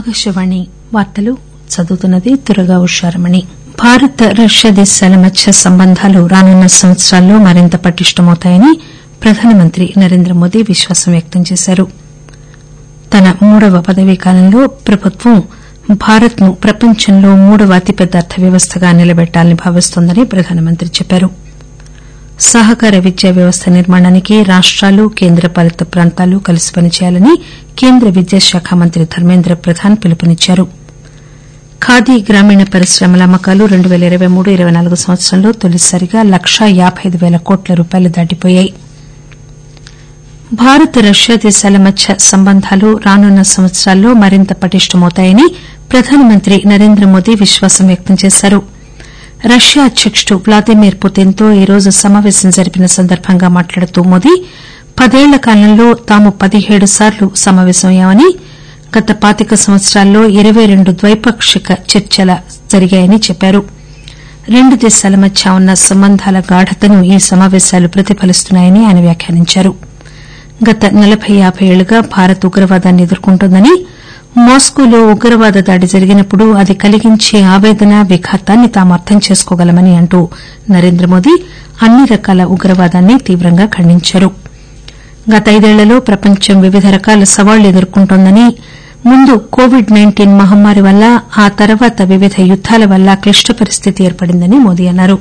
ఆకాశవాణి వార్తలు చదువుతున్నది దుర్గా ఉషారమణి భారత్ రష్యా దేశాల మధ్య సంబంధాలు రానున్న సంవత్సరాల్లో మరింత పటిష్టమవుతాయని ప్రధానమంత్రి నరేంద్ర మోదీ విశ్వాసం వ్యక్తం చేశారు తన మూడవ పదవీకాలంలో ప్రభుత్వం భారత్ ను ప్రపంచంలో మూడవ అతిపెద్ద అర్థవ్యవస్థగా నిలబెట్టాలని భావిస్తోందని ప్రధానమంత్రి చెప్పారు సహకార విద్యా వ్యవస్థ నిర్మాణానికి రాష్టాలు కేంద్రపాలిత ప్రాంతాలు కలిసి పనిచేయాలని కేంద్ర విద్యాశాఖ మంత్రి ధర్మేంద్ర ప్రధాన్ పిలుపునిచ్చారు ఖాదీ గ్రామీణ పరిశ్రమల అమ్మకాలు రెండు పేల ఇరవై మూడు ఇరవై నాలుగు సంవత్సరంలో తొలిసారిగా లక్షా యాబై అయిదు పేల కోట్ల రూపాయలు దాటిపోయాయి భారత్ రష్యా దేశాల మధ్య సంబంధాలు రానున్న సంవత్సరాల్లో మరింత పటిష్టమవుతాయని ప్రధానమంత్రి నరేంద్ర మోదీ విశ్వాసం వ్యక్తం చేశారు రష్యా అధ్యకుడు వ్లాదిమిర్ పుతిన్ తో ఈరోజు సమాపేశం జరిపిన సందర్బంగా మాట్లాడుతూ మోదీ పదేళ్ల కాలంలో తాము పదిహేడు సార్లు సమాపేశమయ్యామని గత పాతిక సంవత్సరాల్లో ఇరవై రెండు ద్వైపాక్షిక చర్చలు జరిగాయని చెప్పారు రెండు దేశాల మధ్య ఉన్న సంబంధాల గాఢతను ఈ సమాపేశాలు ప్రతిఫలిస్తున్నాయని ఆయన వ్యాఖ్యానించారు గత నలబై యాబై ఏళ్లుగా భారత్ ఉగ్రవాదాన్ని ఎదుర్కొంటోందని మాస్కోలో ఉగ్రవాద దాడి జరిగినప్పుడు అది కలిగించే ఆవేదన విఘాతాన్ని తాము అర్థం చేసుకోగలమని అంటూ నరేంద్ర మోదీ అన్ని రకాల ఉగ్రవాదాన్ని తీవ్రంగా ఖండించారు గత ఐదేళ్లలో ప్రపంచం వివిధ రకాల సవాళ్లు ఎదుర్కొంటోందని ముందు కోవిడ్ నైన్టీన్ మహమ్మారి వల్ల ఆ తర్వాత వివిధ యుద్దాల వల్ల క్లిష్ట పరిస్థితి ఏర్పడిందని మోదీ అన్నారు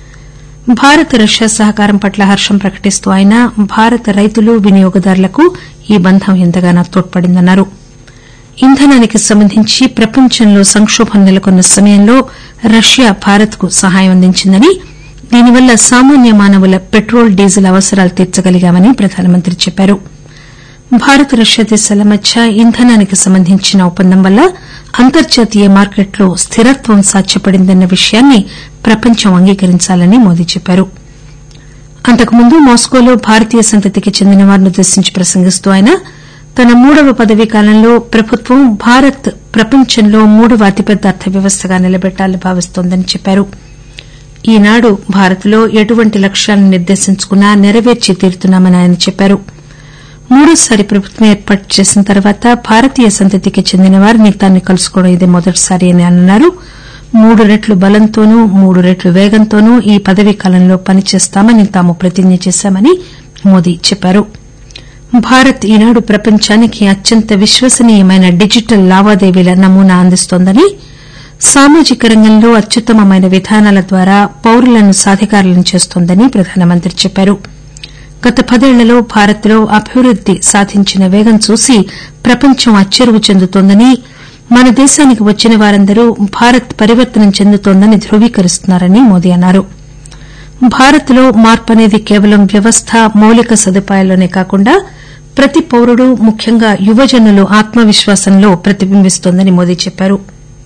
భారత్ రష్యా సహకారం పట్ల హర్షం ప్రకటిస్తూ ఆయన భారత రైతులు వినియోగదారులకు ఈ బంధం ఎంతగానో తోడ్పడిందన్నారు ఇంధనానికి సంబంధించి ప్రపంచంలో సంకోభం నెలకొన్న సమయంలో రష్యా భారత్ కు సహాయం అందించిందని దీనివల్ల సామాన్య మానవుల పెట్రోల్ డీజిల్ అవసరాలు తీర్చగలిగామని ప్రధానమంత్రి చెప్పారు భారత్ రష్యా దేశాల మధ్య ఇంధనానికి సంబంధించిన ఒప్పందం వల్ల అంతర్జాతీయ మార్కెట్లో స్థిరత్వం సాధ్యపడిందన్న విషయాన్ని ప్రపంచం అంగీకరించాలని మోదీ చెప్పారు అంతకుముందు మాస్కోలో భారతీయ సంతతికి చెందిన వారిని ఉద్దేశించి ప్రసంగిస్తూ ఆయన తన మూడవ పదవీకాలంలో ప్రభుత్వం భారత్ ప్రపంచంలో మూడవ అతిపెద్ద అర్థవ్యవస్థగా నిలబెట్టాలని భావిస్తోందని చెప్పారు ఈనాడు భారత్ లో ఎటువంటి లక్ష్యాలను నిర్దేశించుకున్నా నెరవేర్చి తీరుతున్నామని ఆయన చెప్పారు మూడోసారి ప్రభుత్వం ఏర్పాటు చేసిన తర్వాత భారతీయ సంతతికి చెందిన వారిని తాను కలుసుకోవడం ఇదే మొదటిసారి అని అన్నారు మూడు రెట్లు బలంతోనూ మూడు రెట్లు వేగంతోనూ ఈ పదవీకాలంలో పనిచేస్తామని తాము ప్రతిజ్ఞ చేశామని మోదీ చెప్పారు భారత్ ఈనాడు ప్రపంచానికి అత్యంత విశ్వసనీయమైన డిజిటల్ లావాదేవీల నమూనా అందిస్తోందని సామాజిక రంగంలో అత్యుత్తమమైన విధానాల ద్వారా పౌరులను సాధికారులను చేస్తోందని ప్రధానమంత్రి చెప్పారు గత పదేళ్లలో భారత్ లో అభివృద్ది సాధించిన వేగం చూసి ప్రపంచం అచ్చెరువు చెందుతోందని మన దేశానికి వచ్చిన వారందరూ భారత్ పరివర్తనం చెందుతోందని ధృవీకరిస్తున్నారని మోదీ అన్నారు భారత్ లో మార్పు అనేది కేవలం వ్యవస్థ మౌలిక సదుపాయాల్లోనే కాకుండా ప్రతి పౌరుడు ముఖ్యంగా యువజనులు ఆత్మవిశ్వాసంలో ప్రతిబింబిస్తోందని మోదీ చెప్పారు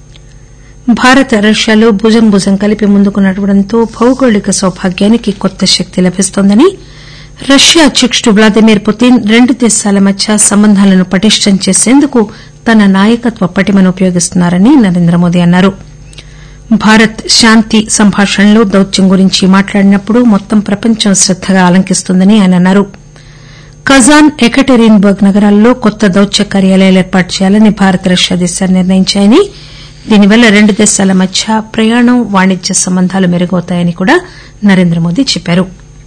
భారత్ రష్యాలు భుజం భుజం కలిపి ముందుకు నడవడంతో భౌగోళిక సౌభాగ్యానికి కొత్త శక్తి లభిస్తోందని రష్యా అధ్యకుడు వ్లాదిమిర్ పుతిన్ రెండు దేశాల మధ్య సంబంధాలను పటిష్టం చేసేందుకు తన నాయకత్వ పటిమను ఉపయోగిస్తున్నారని నరేంద్ర మోదీ అన్నారు భారత్ శాంతి సంభాషణలు దౌత్యం గురించి మాట్లాడినప్పుడు మొత్తం ప్రపంచం శ్రద్దగా ఆలంకిస్తుందని ఆయన అన్నారు కజాన్ ఎకటెరిన్బర్గ్ నగరాల్లో కొత్త దౌత్య కార్యాలయాలు ఏర్పాటు చేయాలని భారత్ రష్యా దేశాలు నిర్ణయించాయని దీనివల్ల రెండు దేశాల మధ్య ప్రయాణం వాణిజ్య సంబంధాలు మెరుగవుతాయని కూడా నరేంద్ర మోదీ చెప్పారు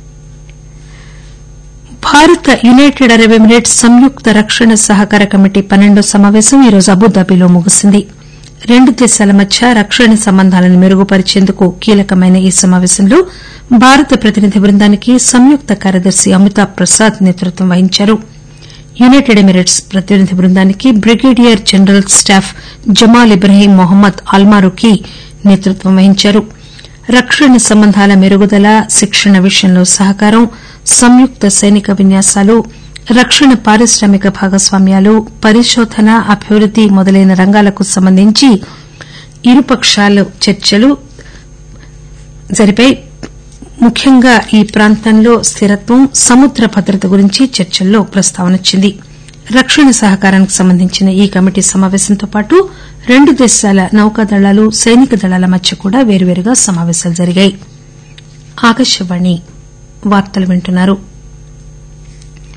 భారత్ యునైటెడ్ అరబ్ ఎమిరేట్స్ సంయుక్త రక్షణ సహకార కమిటీ పన్నెండో సమాపేశం ఈరోజు అబుదాబిలో ముగిసింది రెండు దేశాల మధ్య రక్షణ సంబంధాలను మెరుగుపరిచేందుకు కీలకమైన ఈ సమాపేశంలో భారత ప్రతినిధి బృందానికి సంయుక్త కార్యదర్శి అమితాబ్ ప్రసాద్ నేతృత్వం వహించారు యునైటెడ్ ఎమిరేట్స్ ప్రతినిధి బృందానికి Brigadier General Staff Jamal Ibrahim Mohammed Almarooqi నేతృత్వం వహించారు రక్షణ సంబంధాల మెరుగుదల శిక్షణ విషయంలో సహకారం సంయుక్త సైనిక విన్యాసాలు రక్షణ పారిశ్రామిక భాగస్వామ్యాలు పరిశోధన అభివృద్ది మొదలైన రంగాలకు సంబంధించి ఇరుపక్షాలు చర్చలు జరిపాయి ముఖ్యంగా ఈ ప్రాంతంలో స్థిరత్వం సముద్ర భద్రత గురించి చర్చల్లో ప్రస్తావన వచ్చింది రక్షణ సహకారానికి సంబంధించిన ఈ కమిటీ సమాపేశంతో పాటు రెండు దేశాల నౌకాదళాలు సైనిక దళాల మధ్య కూడా వేర్వేరుగా సమాపేశాలు జరిగాయి ఆకాశవాణి వార్తలు వింటున్నారు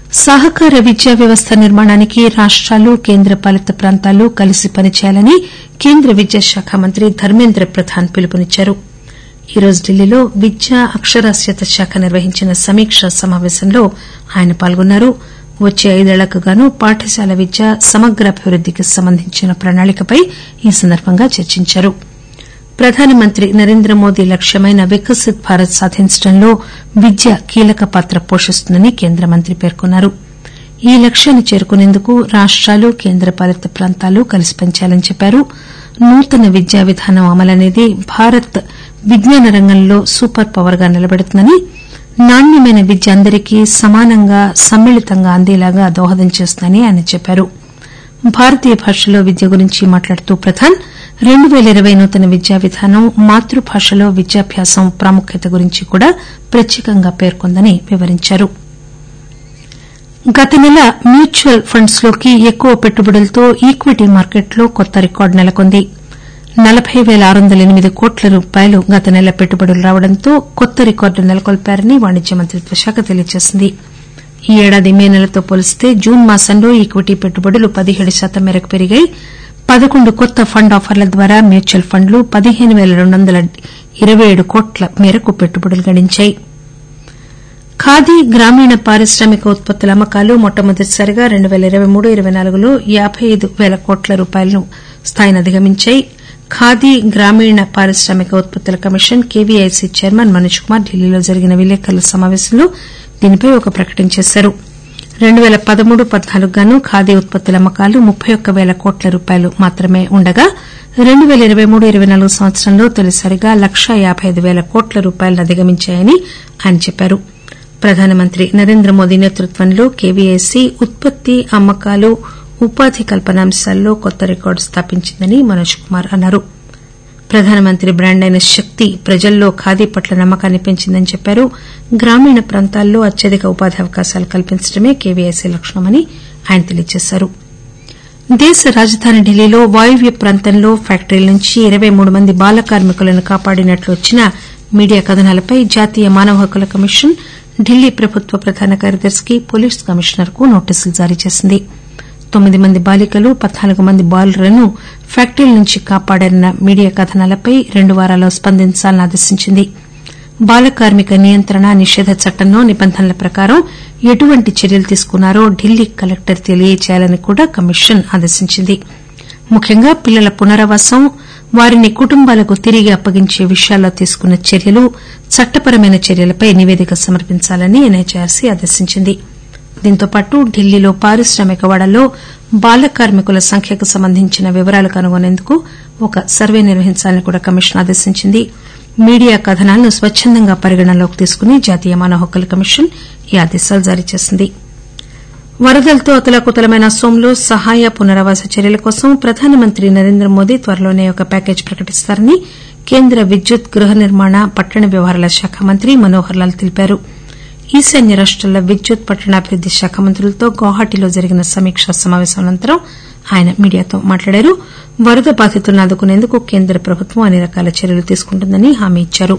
సహకార విద్యా వ్యవస్థ నిర్మాణానికి రాష్టాలు కేంద్రపాలిత ప్రాంతాలు కలిసి పనిచేయాలని కేంద్ర విద్యాశాఖ మంత్రి ధర్మేంద్ర ప్రధాన్ పిలుపునిచ్చారు ఈరోజు ఢిల్లీలో విద్య అక్షరాస్యత శాఖ నిర్వహించిన సమీకా సమాపేశంలో ఆయన పాల్గొన్నారు వచ్చే ఐదేళ్లకు గాను పాఠశాల విద్య సమగ్రాభివృద్దికి సంబంధించిన ప్రణాళికపై ఈ సందర్బంగా చర్చించారు ప్రధానమంత్రి నరేంద్రమోదీ లక్ష్యమైన వికసిత్ భారత్ సాధించడంలో విద్య కీలక పాత్ర పోషిస్తుందని కేంద్ర మంత్రి పేర్కొన్నారు ఈ లక్ష్యాన్ని చేరుకునేందుకు రాష్టాలు కేంద్రపాలిత ప్రాంతాలు కలిసి పనిచేయాలని చెప్పారు నూతన విద్యా విధానం అమలనేది భారత్ విజ్ఞాన రంగంలో సూపర్ పవర్ గా నిలబెడుతుందని నాణ్యమైన విద్య అందరికీ సమానంగా సమ్మిళితంగా అందేలాగా దోహదం చేస్తుందని ఆయన చెప్పారు భారతీయ భాషలో విద్య గురించి మాట్లాడుతూ ప్రధాన్ రెండు పేల ఇరవై నూతన విద్యా విధానం మాతృభాషలో విద్యాభ్యాసం ప్రాముఖ్యత గురించి కూడా ప్రత్యేకంగా పేర్కొందని వివరించారు గత నెల మ్యూచువల్ ఫండ్స్ లోకి ఎక్కువ పెట్టుబడులతో ఈక్విటీ మార్కెట్లో కొత్త రికార్డు నెలకొంది నలబై పేల ఆరు వందల ఎనిమిది కోట్ల రూపాయలు గత నెల పెట్టుబడులు రావడంతో కొత్త రికార్డు నెలకొల్పారని వాణిజ్య మంత్రిత్వ శాఖ తెలియజేసింది ఈ ఏడాది మే నెలతో పోలిస్తే జూన్ మాసంలో ఈక్విటీ పెట్టుబడులు పదిహేడు శాతం మేరకు పెరిగాయి పదకొండు కొత్త ఫండ్ ఆఫర్ల ద్వారా మ్యూచువల్ ఫండ్లు పదిహేను పేల రెండు వందల ఇరవై ఏడు కోట్ల మేరకు పెట్టుబడులు గడించాయి ఖాదీ గ్రామీణ పారిశ్రామిక ఉత్పత్తుల అమ్మకాలు మొట్టమొదటిసారిగా రెండు పేల ఇరవై మూడు ఇరవై నాలుగులో యాబై ఐదు పేల కోట్ల రూపాయల స్థాయిని అధిగమించాయి ఖాదీ గ్రామీణ పారిశ్రామిక ఉత్పత్తుల commission KVIC chairman Manoj Kumar ఢిల్లీలో జరిగిన విలేకరుల సమాపేశంలో దీనిపై ఒక ప్రకటన చేశారు రెండు పేల పదమూడు పద్నాలుగు గాను ఖాదీ ఉత్పత్తుల అమ్మకాలు ముప్పై ఒక్క పేల కోట్ల రూపాయలు మాత్రమే ఉండగా రెండు పేల ఇరవై మూడు ఇరవై నాలుగు సంవత్సరంలో తొలిసారిగా లక్షా యాబై ఐదు పేల కోట్ల రూపాయలను అధిగమించాయని ఆయన చెప్పారు ప్రధానమంత్రి నరేంద్రమోదీ నేతృత్వంలో కేవీఐసీ ఉత్పత్తి అమ్మకాలు ఉపాధి కల్పన అంశాల్లో కొత్త రికార్డు స్థాపించిందని మనోజ్ కుమార్ అన్నారు ప్రధానమంత్రి బ్రాండ్ అయిన శక్తి ప్రజల్లో ఖాదీ పట్ల నమ్మకాన్ని పెంచిందని చెప్పారు గ్రామీణ ప్రాంతాల్లో అత్యధిక ఉపాధి అవకాశాలు కల్పించడమే కేవీఐసీ లక్ష్యమని ఆయన తెలియజేశారు దేశ రాజధాని ఢిల్లీలో వాయువ్య ప్రాంతంలో ఫ్యాక్టరీల నుంచి ఇరవై మూడు మంది బాల కార్మికులను కాపాడినట్లు వచ్చిన మీడియా కథనాలపై జాతీయ మానవ హక్కుల కమిషన్ ఢిల్లీ ప్రభుత్వ ప్రధాన కార్యదర్శికి పోలీస్ కమిషనర్ కు నోటీసులు జారీ చేసింది తొమ్మిది మంది బాలికలు పద్నాలుగు మంది బాలురను ఫ్యాక్టరీల నుంచి కాపాడారన్న మీడియా కథనాలపై రెండు వారాల్లో స్పందించాలని ఆదేశించింది బాల కార్మిక నియంత్రణ నిషేధ చట్టంలో నిబంధనల ప్రకారం ఎటువంటి చర్యలు తీసుకున్నారో ఢిల్లీ కలెక్టర్ తెలియజేయాలని కూడా కమిషన్ ఆదేశించింది ముఖ్యంగా పిల్లల పునరావాసం వారిని కుటుంబాలకు తిరిగి అప్పగించే విషయాల్లో తీసుకున్న చర్యలు చట్టపరమైన చర్యలపై నివేదిక సమర్పించాలని ఎన్హెచ్ఆర్సీ ఆదేశించింది దీంతోపాటు ఢిల్లీలో పారిశ్రామిక వాడల్లో బాల కార్మికుల సంఖ్యకు సంబంధించిన వివరాలు కనుగొనేందుకు ఒక సర్వే నిర్వహించాలని కూడా కమిషన్ ఆదేశించింది మీడియా కథనాలను స్వచ్చందంగా పరిగణనలోకి తీసుకుని జాతీయ మానవ హక్కుల కమిషన్ ఈ ఆదేశాలు జారీ చేసింది వరదలతో అతలాకుతలమైన అస్సోంలో సహాయ పునరావాస చర్యల కోసం ప్రధానమంత్రి నరేంద్రమోదీ త్వరలోనే ఒక ప్యాకేజీ ప్రకటిస్తారని కేంద్ర విద్యుత్ గృహ నిర్మాణ పట్టణ వ్యవహారాల శాఖ మంత్రి మనోహర్ లాల్ తెలిపారు ఈశాన్య రాష్టాల విద్యుత్ పట్టణాభివృద్ది శాఖ మంత్రులతో గౌహాటీలో జరిగిన సమీకా సమాపేశం అనంతరం ఆయన మీడియాతో మాట్లాడారు వరద బాధితులను ఆదుకునేందుకు కేంద్ర ప్రభుత్వం అన్ని రకాల చర్యలు తీసుకుంటుందని హామీ ఇచ్చారు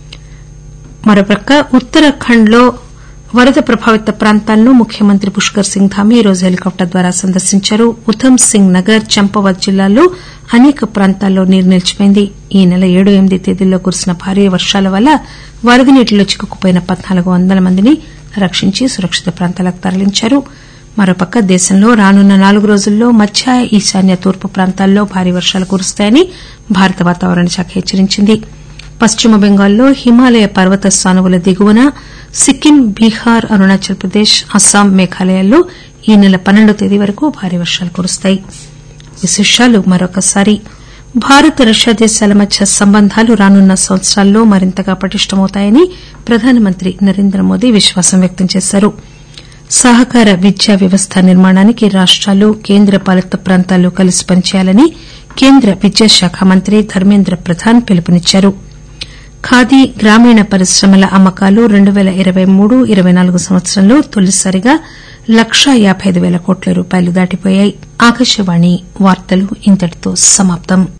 మరోపక్క ఉత్తరాఖండ్ లో వరద ప్రభావిత ప్రాంతాలను ముఖ్యమంత్రి పుష్కర్ సింగ్ ధామీ ఈరోజు హెలికాప్టర్ ద్వారా సందర్శించారు ఉధమ్ సింగ్ నగర్ చంపావత్ జిల్లాల్లో అనేక ప్రాంతాల్లో నీరు నిలిచిపోయింది ఈ నెల ఏడు ఎనిమిది తేదీల్లో కురిసిన భారీ వర్షాల వల్ల వరద నీటిలో చిక్కుకుపోయిన పద్నాలుగు వందల మందిని రక్షించి సురక్షిత ప్రాంతాలకు తరలించారు మరోపక్క దేశంలో రానున్న నాలుగు రోజుల్లో మధ్య ఈశాన్య తూర్పు ప్రాంతాల్లో భారీ వర్షాలు కురుస్తాయని భారత వాతావరణ శాఖ హెచ్చరించింది పశ్చిమ బెంగాల్లో హిమాలయ పర్వత సానువుల దిగువన సిక్కిం బీహార్ అరుణాచల్ ప్రదేశ్ అస్సాం మేఘాలయాల్లో ఈ నెల పన్నెండో తేదీ వరకు భారీ వర్షాలు కురుస్తాయి విశేషాలు మరొకసారి భారత్ రష్యా దేశాల మధ్య సంబంధాలు రానున్న సంవత్సరాల్లో మరింతగా పటిష్టమవుతాయని ప్రధానమంత్రి నరేంద్రమోదీ విశ్వాసం వ్యక్తం చేశారు సహకార విద్యా వ్యవస్థ నిర్మాణానికి రాష్టాలు కేంద్రపాలిత ప్రాంతాలు కలిసి పనిచేయాలని కేంద్ర విద్యాశాఖ మంత్రి ధర్మేంద్ర ప్రధాన్ పిలుపునిచ్చారు ఖాదీ గ్రామీణ పరిశ్రమల అమ్మకాలు రెండు పేల ఇరవై మూడు ఇరవై నాలుగు సంవత్సరంలో తొలిసారిగా లక్షా యాబై ఐదు పేల కోట్ల రూపాయలు దాటిపోయాయి ఆకాశవాణి వార్తలు ఇంతటితో సమాప్తం